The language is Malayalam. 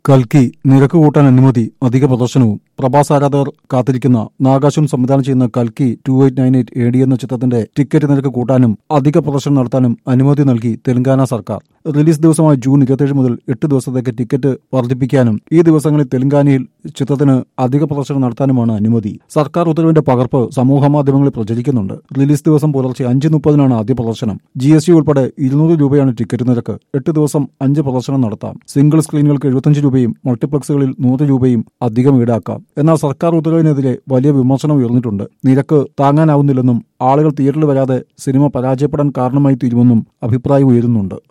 കൽക്കി നിരക്ക് കൂട്ടാൻ അനുമതി അധിക പ്രദർശനവും പ്രഭാസ് ആരാധകർ കാത്തിരിക്കുന്ന നാഗാശുൻ സംവിധാനം ചെയ്യുന്ന കൽക്കി two eight nine eight A D എന്ന ചിത്രത്തിന്റെ ടിക്കറ്റ് നിരക്ക് കൂട്ടാനും അധിക പ്രദർശനം നടത്താനും അനുമതി നൽകി തെലങ്കാന സർക്കാർ റിലീസ് ദിവസമായ ജൂൺ ഇരുപത്തിയേഴ് മുതൽ എട്ട് ദിവസത്തേക്ക് ടിക്കറ്റ് വർദ്ധിപ്പിക്കാനും ഈ ദിവസങ്ങളിൽ തെലങ്കാനയിൽ ചിത്രത്തിന് അധിക പ്രദർശനം നടത്താനുമാണ് അനുമതി സർക്കാർ ഉത്തരവിന്റെ പകർപ്പ് സമൂഹ മാധ്യമങ്ങളിൽ പ്രചരിക്കുന്നുണ്ട് റിലീസ് ദിവസം പുലർച്ചെ അഞ്ച് മുപ്പതിനാണ് ആദ്യ പ്രദർശനം ജി എസ് ടി ഉൾപ്പെടെ ഇരുന്നൂറ് രൂപയാണ് ടിക്കറ്റ് നിരക്ക് എട്ട് ദിവസം അഞ്ച് പ്രദർശനം നടത്താം സിംഗിൾ സ്ക്രീനുകൾക്ക് എഴുപത്തഞ്ച് രൂപയും മൾട്ടിപ്ലക്സുകളിൽ നൂറ് രൂപയും അധികം ഈടാക്കാം എന്നാൽ സർക്കാർ ഉത്തരവിനെതിരെ വലിയ വിമർശനം ഉയർന്നിട്ടുണ്ട് നിരക്ക് താങ്ങാനാവുന്നില്ലെന്നും ആളുകൾ തിയേറ്ററിൽ വരാതെ സിനിമ പരാജയപ്പെടാൻ കാരണമായി തീരുമെന്നും അഭിപ്രായം ഉയരുന്നുണ്ട്